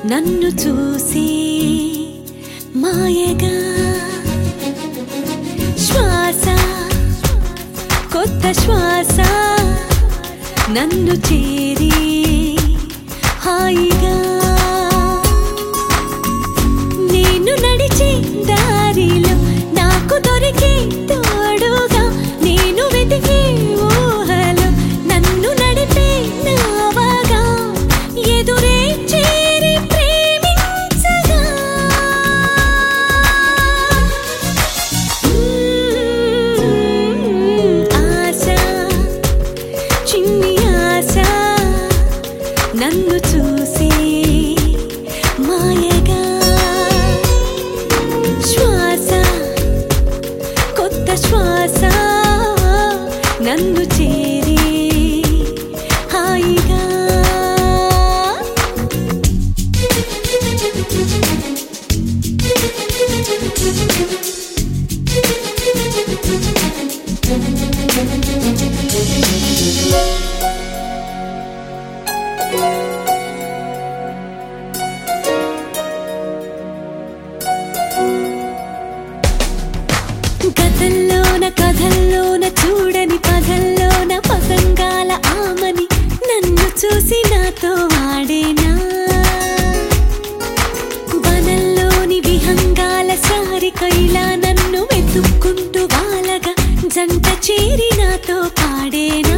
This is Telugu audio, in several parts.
నన్ను చూసి మాయగా శ్వాస కొత్త శ్వాస నన్ను చేరి హాయిగా నేను నడిచే దారిలో నాకు దొరికే తోడుగా నేను వెతికే ఊహలో నన్ను నడిపే నావగా ఎదురే చేరి ప్రేమించగా ఆశ చిన్ని ఆశ నన్ను చూసి మాయగా శ్వాస కొత్త శ్వాస నన్ను చేరి హాయిగా గతంలోన కథల్లోన చూడని పదల్లోన పతంగాల ఆమని నన్ను చూసి నాతో ఆడేనా వనంలోని విహంగాల సారిక ఇలా నన్ను వెతుక్కుంటూ వాలగా జంట చేరి నాతో పాడేనా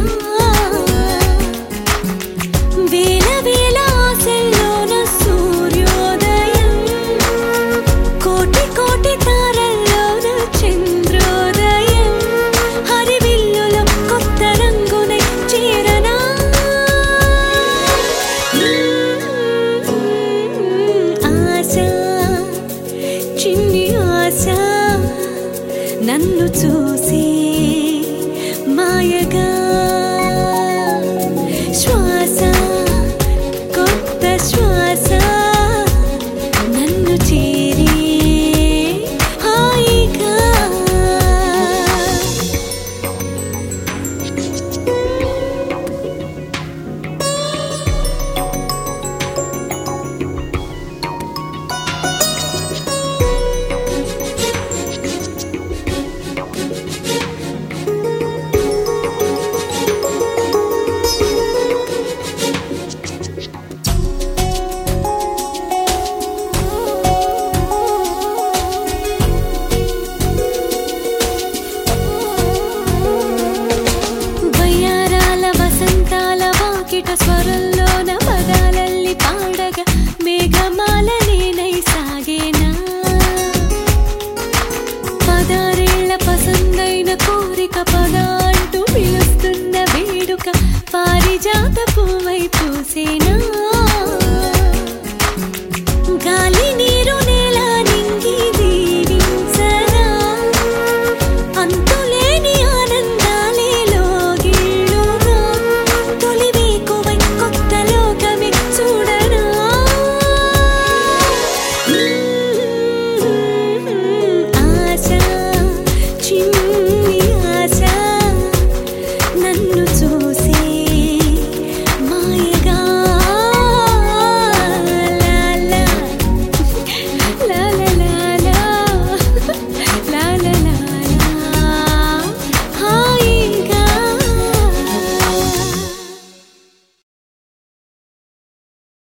వేల వేల ఆశల్లోన సూర్యోదయం కోటి కోటి తారల్లోన చంద్రోదయం హరివిల్లులో కొత్త రంగునై చేరనా ఆశ చిన్ని ఆశ నన్ను చూసి మాయగా శ్వాస కొత్త శ్వాస నన్ను చేరి హాయిగా వయ్యారాల వసంతాల వాకిట స్వరంలోన పదాలల్లి పాడగా మేఘమాల నేనై సాగేనా పదారేళ్ల పసందైన కోరిక పద అంటూ పిలుస్తున్న వేడుక పారిజాత పువ్వై పూసేనా గాలి నీరు నేల నింగి దీవించగా అంతులేని ఆనందాలే లోగిళ్ళుగా తొలి వేకువై కొత్త లోకమే చూడనా ఆశ చిన్ని ఆశ నన్ను చూ